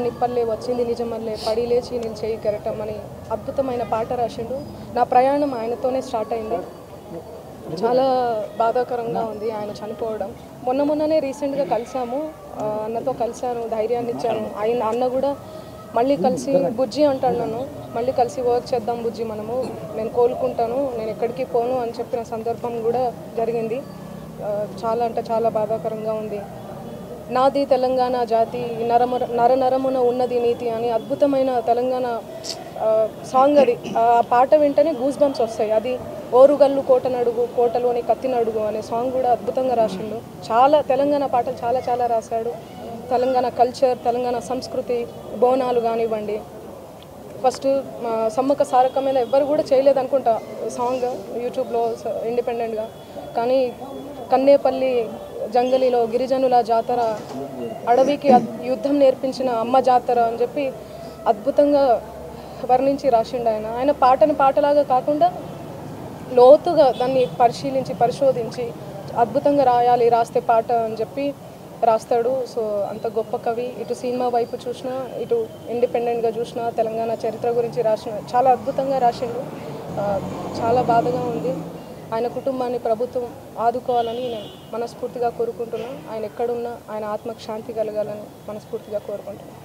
నిప్పల్లే వచ్చింది నిజమల్లే పడి లేచి నేను చేయి కెరటం అని అద్భుతమైన పాట రాసిండు నా ప్రయాణం ఆయనతోనే స్టార్ట్ అయింది చాలా బాధాకరంగా ఉంది ఆయన చనిపోవడం మొన్న మొన్ననే రీసెంట్గా కలిసాము ఆ, అన్నతో కలిశాను ధైర్యాన్ని ఇచ్చాను ఆయన అన్న కూడా మళ్ళీ కలిసి బుజ్జి అంటాడు నన్ను మళ్ళీ కలిసి వర్క్ చేద్దాం బుజ్జి మనము నేను కోలుకుంటాను నేను ఎక్కడికి పోను అని చెప్పిన సందర్భం కూడా జరిగింది ఆ, చాలా అంటే చాలా బాధాకరంగా ఉంది నాది తెలంగాణ జాతి నరమర నరనరమున ఉన్నది నీతి అని అద్భుతమైన తెలంగాణ ఆ, సాంగ్ అది ఆ పాట వింటేనే గూస్ బంప్స్ వస్తాయి అది ఓరుగల్లు కోటనడుగు కోటలోని కత్తినడుగు అనే సాంగ్ కూడా అద్భుతంగా రాసిండు చాలా తెలంగాణ పాటలు చాలా చాలా రాశాడు తెలంగాణ కల్చర్ తెలంగాణ సంస్కృతి బోనాలు కానివ్వండి ఫస్ట్ మా సమ్మక్క సారక్క మీద ఎవ్వరు కూడా చేయలేదు అనుకుంటా సాంగ్ యూట్యూబ్లో స- ఇండిపెండెంట్గా కానీ కన్నేపల్లి జంగలిలో గిరిజనుల జాతర అడవికి అద్- యుద్ధం నేర్పించిన అమ్మ జాతర అని చెప్పి అద్భుతంగా వర్ణించి రాసిండు ఆయన ఆయన పాటను పాటలాగా కాకుండా లోతుగా దాన్ని పరిశీలించి పరిశోధించి అద్భుతంగా రాయాలి రాస్తే పాట అని చెప్పి రాస్తాడు సో అంత గొప్ప కవి ఇటు సినిమా వైపు చూసినా ఇటు ఇండిపెండెంట్గా చూసినా తెలంగాణ చరిత్ర గురించి రాసిన చాలా అద్భుతంగా రాసిండు ఆ, చాలా బాధగా ఉంది ఆయన కుటుంబాన్ని ప్రభుత్వం ఆదుకోవాలని నేను మనస్ఫూర్తిగా కోరుకుంటున్నాను ఆయన ఎక్కడున్నా ఆయన ఆత్మకు శాంతి కలగాలని మనస్ఫూర్తిగా కోరుకుంటున్నాను